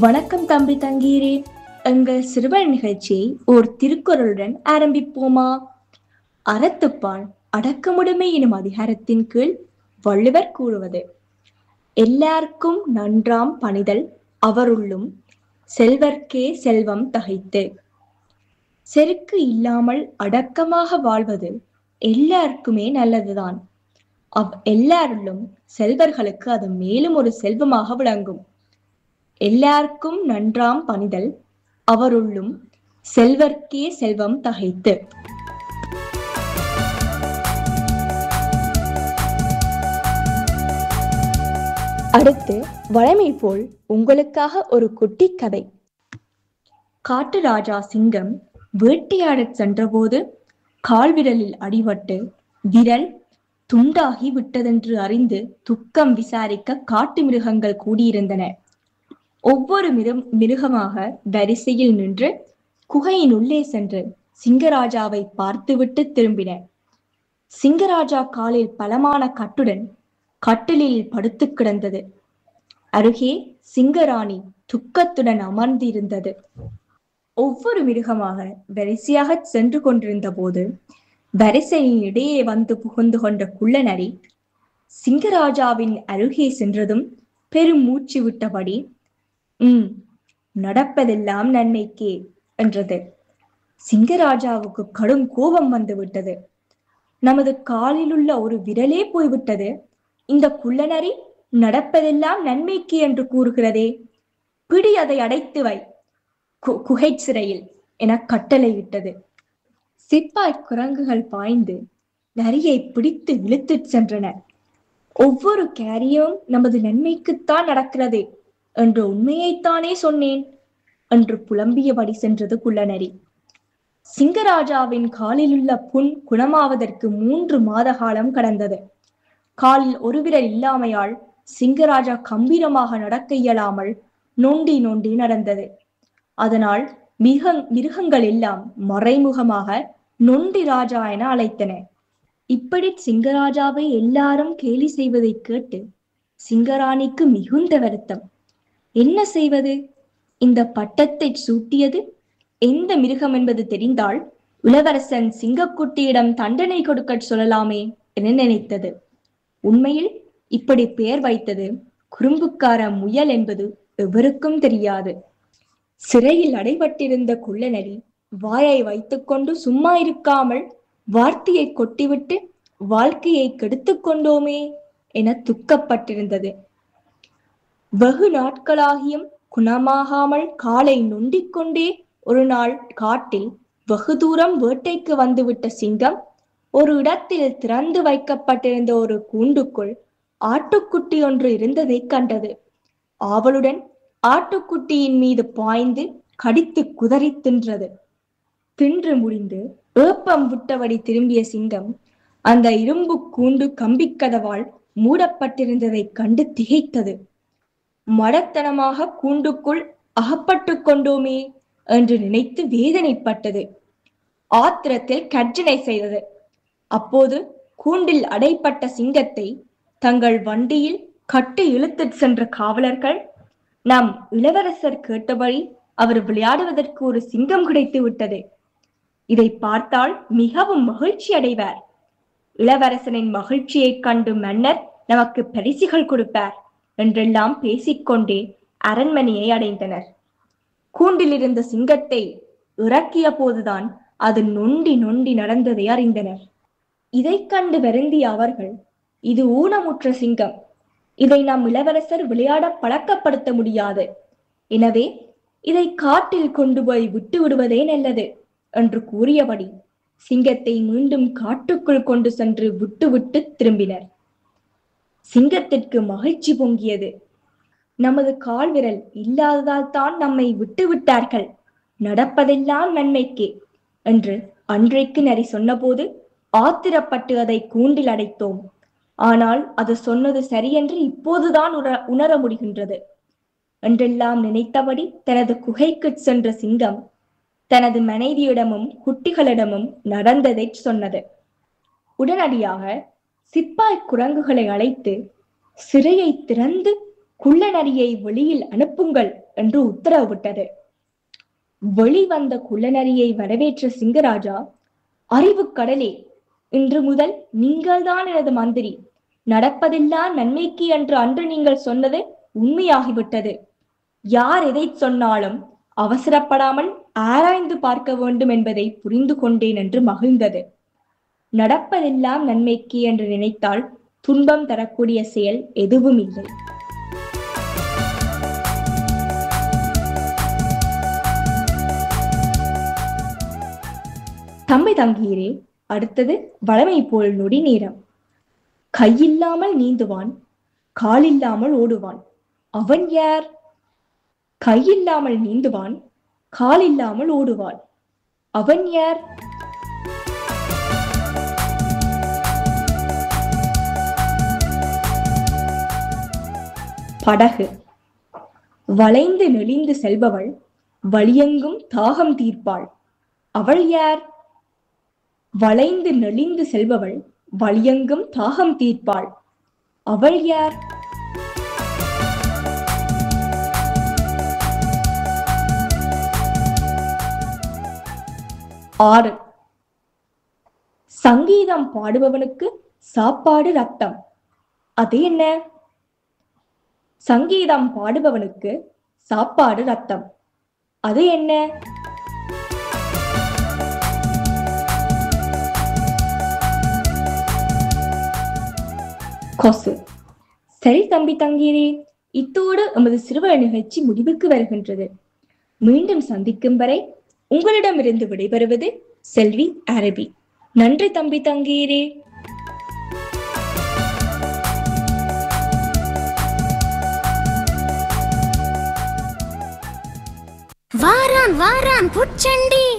வணக்கம் தம்பி தங்கீரே எங்கள் சிறுவர் நிகழ்ச்சியை ஓர் திருக்குறளுடன் ஆரம்பிப்போமா அறத்துப்பால் அடக்கமுடைமை எனும் அதிகாரத்தின் கீழ் வள்ளுவர் கூறுவது எல்லாருக்கும் நன்றாம் பணிதல் அவருள்ளும் செல்வர்க்கே செல்வம் தகைத்து செருக்கு இல்லாமல் அடக்கமாக வாழ்வது எல்லாருக்குமே நல்லதுதான் அவ் எல்லாருள்ளும் செல்வர்களுக்கு அது மேலும் ஒரு செல்வமாக விளங்கும் எல்லாருக்கும் நன்றாம் பணிதல் அவருள்ளும் செல்வர்க்கே செல்வம் தகைத்து அடுத்து வழமை போல் உங்களுக்காக ஒரு குட்டி கதை காட்டு ராஜா சிங்கம் வேட்டையாடச் சென்றபோது கால்விரலில் அடிபட்டு விரல் துண்டாகி விட்டதென்று அறிந்து துக்கம் விசாரிக்க காட்டு மிருகங்கள் கூடியிருந்தன ஒவ்வொரு மிரு- மிருகமாக வரிசையில் நின்று குகையின் உள்ளே சென்று சிங்கராஜாவை பார்த்துவிட்டு திரும்பின சிங்கராஜா காலில் பலமான கட்டுடன் கட்டிலில் படுத்து கிடந்தது அருகே சிங்கராணி துக்கத்துடன் அமர்ந்திருந்தது ஒவ்வொரு மிருகமாக வரிசையாக சென்று கொண்டிருந்த போது வரிசையின் இடையே வந்து புகுந்து கொண்ட குள்ளநரி சிங்கராஜாவின் அருகே சென்றதும் பெரும் மூச்சு விட்டபடி உம் நடப்பதெல்லாம் நன்மைக்கே என்றது சிங்கராஜாவுக்கு கடும் கோபம் வந்து விட்டது நமது காலில் உள்ள ஒரு விரலே போய்விட்டது இந்த குள்ளநரி நடப்பதெல்லாம் நன்மைக்கு என்று கூறுகிறதே பிடி அதை அடைத்து வை கு- குகைச் சிறையில் என கட்டளையிட்டது சிப்பாய் குரங்குகள் பாய்ந்து நரியை பிடித்து இழுத்துச் சென்றன ஒவ்வொரு காரியம் நமது நன்மைக்குத்தான் நடக்கிறது என்ற உண்மையைத்தானே சொன்னேன் என்று புலம்பியபடி சென்றது குள்ளநரி சிங்கராஜாவின் காலில் உள்ள புண் குணமாவதற்கு மூன்று மாத காலம் கடந்தது காலில் ஒரு விரல் இல்லாமையால் சிங்கராஜா கம்பீரமாக நடக்க இயலாமல் நொண்டி நொண்டி நடந்தது அதனால் மிக மிருகங்கள் எல்லாம் மறைமுகமாக நொண்டி ராஜா என அழைத்தன இப்படி சிங்கராஜாவை எல்லாரும் கேலி செய்வதை கேட்டு சிங்கராணிக்கு மிகுந்த வருத்தம் என்ன செய்வது இந்த பட்டத்தை சூட்டியது எந்த மிருகம் என்பது தெரிந்தால் இளவரசன் சிங்கக்குட்டியிடம் தண்டனை கொடுக்க சொல்லலாமே என நினைத்தது உண்மையில் இப்படி பெயர் வைத்தது குறும்புக்கார முயல் என்பது எவருக்கும் தெரியாது சிறையில் அடைபட்டிருந்த குள்ளநரி வாயை வைத்துக்கொண்டு சும்மா இருக்காமல் வார்த்தையை கொட்டிவிட்டு வாழ்க்கையை கெடுத்துக் கொண்டோமே என துக்கப்பட்டிருந்தது வெகு நாட்களாகியும் குணமாகாமல் காலை நொண்டிக் கொண்டே ஒரு நாள் காட்டில் வெகு தூரம் வேட்டைக்கு வந்துவிட்ட சிங்கம் ஒரு இடத்தில் திறந்து வைக்கப்பட்டிருந்த ஒரு கூண்டுக்குள் ஆட்டுக்குட்டி ஒன்று இருந்ததை கண்டது ஆவலுடன் ஆட்டுக்குட்டியின் மீது பாய்ந்து கடித்து குதறி தின்றது தின்று முடிந்து ஏப்பம் விட்டபடி திரும்பிய சிங்கம் அந்த இரும்பு கூண்டு கம்பிக்கதவால் மூடப்பட்டிருந்ததைக் கண்டு திகைத்தது மடத்தனமாக கூண்டுக்குள் அகப்பட்டு கொண்டோமே என்று நினைத்து வேதனைப்பட்டது ஆத்திரத்தில் கர்ஜனை செய்தது அப்போது கூண்டில் அடைப்பட்ட சிங்கத்தை தங்கள் வண்டியில் கட்டி இழுத்துச் சென்ற காவலர்கள் நம் இளவரசர் கேட்டபடி அவர் விளையாடுவதற்கு ஒரு சிங்கம் கிடைத்து விட்டது இதை பார்த்தால் மிகவும் மகிழ்ச்சி அடைவார் இளவரசனின் மகிழ்ச்சியைக் கண்டு மன்னர் நமக்கு பரிசுகள் கொடுப்பார் என்றெல்லாம் பேசிக்கொண்டே அரண்மனையை அடைந்தனர் கூண்டில் இருந்த சிங்கத்தை இறக்கிய போதுதான் அது நொண்டி நொண்டி நடந்ததை அறிந்தனர் இதைக் கண்டு வருந்திய அவர்கள் இது ஊனமுற்ற சிங்கம் இதை நம் இளவரசர் விளையாட பழக்கப்படுத்த முடியாது எனவே இதை காட்டில் கொண்டு போய் விட்டு விடுவதே நல்லது என்று கூறியபடி சிங்கத்தை மீண்டும் காட்டுக்குள் கொண்டு சென்று விட்டுவிட்டு திரும்பினர் சிங்கத்திற்கு மகிழ்ச்சி பொங்கியது நமது கால்விரல் இல்லாததால் தான் நம்மை விட்டு விட்டார்கள் நடப்பதெல்லாம் நன்மைக்கே என்று அன்றைக்கு நரி சொன்னபோது ஆத்திரப்பட்டு அதை கூண்டில் அடைத்தோம் ஆனால் அது சொன்னது சரியென்று இப்போதுதான் உணர உணர முடிகின்றது என்றெல்லாம் நினைத்தபடி தனது குகைக்குச் சென்ற சிங்கம் தனது மனைவியிடமும் குட்டிகளிடமும் நடந்ததை சொன்னது உடனடியாக சிப்பாய் குரங்குகளை அழைத்து சிறையை திறந்து குள்ளநரியை வெளியில் அனுப்புங்கள் என்று உத்தரவிட்டது வெளிவந்த குள்ளநரியை வரவேற்ற சிங்கராஜா அறிவு கடலே இன்று முதல் நீங்கள்தான் எனது மந்திரி நடப்பதெல்லாம் நன்மைக்கு என்று அன்று நீங்கள் சொன்னது உண்மையாகிவிட்டது யார் எதை சொன்னாலும் அவசரப்படாமல் ஆராய்ந்து பார்க்க வேண்டும் என்பதை புரிந்து கொண்டேன் என்று மகிழ்ந்தது நடப்பதெல்லாம் நன்மைக்கு என்று நினைத்தால் துன்பம் தரக்கூடிய செயல் எதுவும் இல்லை தம்பி தங்கீரே அடுத்தது வளமை போல் நொடி நேரம் கையில்லாமல் நீந்துவான் காலில்லாமல் ஓடுவான் அவன் யார் கையில்லாமல் நீந்துவான் காலில்லாமல் ஓடுவான் அவன் யார் படகு வளைந்து நெளிந்து செல்பவள் வழியெங்கும் தாகம் தீர்ப்பாள் அவள் யார் வளைந்து நெளிந்து செல்பவள் வழியெங்கும் தாகம் தீர்ப்பாள் அவள் யார் ஆறு சங்கீதம் பாடுபவனுக்கு சாப்பாடு ரத்தம் அது என்ன சங்கீதம் பாடுபவனுக்கு சாப்பாடு ரத்தம் அது என்ன கொசு சரி தம்பி தங்கீரே இத்தோடு எமது சிறுவர் நிகழ்ச்சி முடிவுக்கு வருகின்றது மீண்டும் சந்திக்கும் வரை உங்களிடமிருந்து விடைபெறுவது செல்வி அரபி நன்றி தம்பி தங்கீரே வாரான் வாரான் புச்சண்டி